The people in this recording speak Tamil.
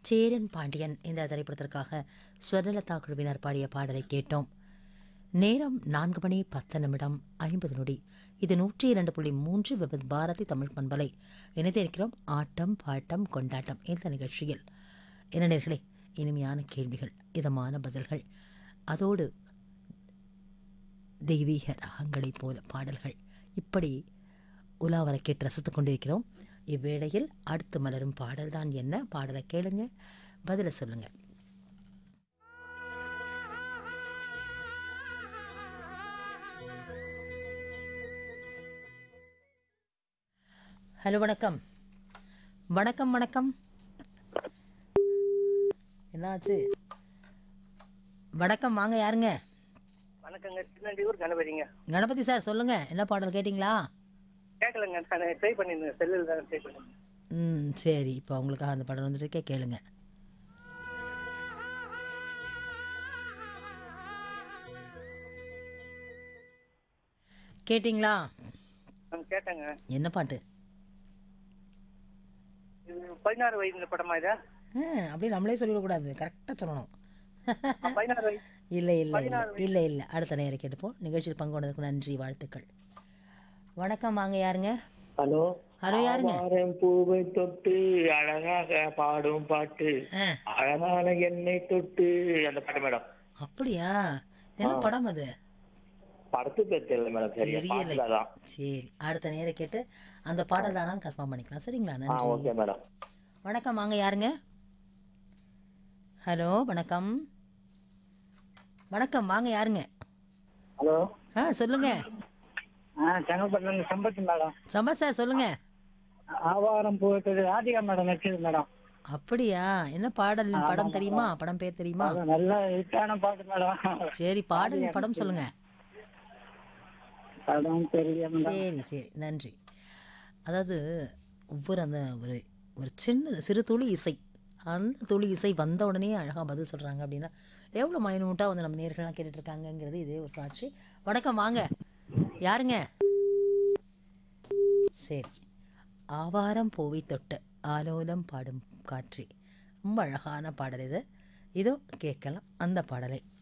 சேரன் பாண்டியன் இந்த திரைப்படத்திற்காக ஸ்வர்ணலதா குழுவினர் பாடிய பாடலை கேட்டோம் நேரம் நான்கு மணி பத்து நிமிடம் ஐம்பது நொடி இது நூற்றி இரண்டு புள்ளி மூன்று விபத் பாரதி தமிழ் பண்பலை இணைந்திருக்கிறோம் ஆட்டம் பாட்டம் கொண்டாட்டம் இந்த நிகழ்ச்சியில் என்ன நேர்களே இனிமையான கேள்விகள் இதமான பதில்கள் அதோடு தெய்வீக ராகங்களைப் போல பாடல்கள் இப்படி உலாவர கேட்டு ரசித்துக் கொண்டிருக்கிறோம் இவ்வேளையில் அடுத்து மலரும் பாடல்தான் என்ன பாடலை கேளுங்க பதிலை சொல்லுங்க ஹலோ வணக்கம் வணக்கம் வணக்கம் என்னாச்சு வணக்கம் வாங்க யாருங்க வணக்கங்க திருநெல்வேலூர் கணபதிங்க கணபதி சார் சொல்லுங்க என்ன பாடல் கேட்டிங்களா கேட்கலங்க நான் ட்ரை பண்ணியிருந்தேன் செல்லில் தான் ட்ரை பண்ணேன் ம் சரி இப்போ உங்களுக்காக அந்த பாடல் வந்துருக்கே கேளுங்க கேட்டிங்களா நான் கேட்டேங்க என்ன பாட்டு இது பதினாறு வயது படமா இதா ஆ, அப்படியே நம்மளே சொல்லிடக்கூடாது கரெக்டாக சொல்லணும் ஆ, பதினாறு வயது இல்லை இல்லை இல்லை இல்லை இல்லை அடுத்த நேரம் கேட்டுப்போம் நிகழ்ச்சியில் பங்கு கொண்டதற்கு நன்றி வாழ்த்துக்கள் வணக்கம் வாங்க யாருங்க ஹலோ ஹலோ யாருங்க ஆவாரம் பூவை தொட்டு அழகாக பாடும் பாட்டு ஆ அழகான எண்ணெய் தொட்டு அந்த பாட்டு மேடம் அப்படியா என்ன படம் அது படத்து பேர் தெரியல மேடம் சரியா தெரியலை. பாட்டுல தான் சரி அடுத்த நேரம் கேட்டு அந்த பாடல் தானான்னு கன்ஃபார்ம் பண்ணிக்கலாம் சரிங்களா ஆ நன்றி ஓகே மேடம் வணக்கம் வாங்க யாருங்க ஹலோ வணக்கம் வணக்கம் வாங்க யாருங்க ஹலோ ஆ சொல்லுங்க ஆ செங்கல்பட்டு சம்பத்தி மேடம் சம்பத் சார் சொல்லுங்க ஆவாரம் போயிட்டு ராதிகா மேடம் நடிச்சது மேடம் அப்படியா என்ன பாடல் படம் தெரியுமா படம் பேர் தெரியுமா அது நல்ல ஹிட்டான பாட்டு மேடம் சரி பாடல் படம் சொல்லுங்க படம் தெரியல மேடம் சரி சரி நன்றி அதாவது ஒவ்வொரு அந்த ஒரு ஒரு சின்ன சிறு துளி இசை அந்த துளி இசை வந்த உடனே அழகாக பதில் சொல்கிறாங்க அப்படின்னா எவ்வளோ மைனூட்டாக வந்து நம்ம நேர்கள்லாம் கேட்டுட்டு இருக்காங்கங்கிறது இதே ஒரு சாட்சி வணக்கம் வாங்க யாருங்க சரி ஆவாரம் பூவை தொட்டு ஆலோலம் பாடும் காட்சி ரொம்ப அழகான பாடல் இது இதோ கேட்கலாம் அந்த பாடலை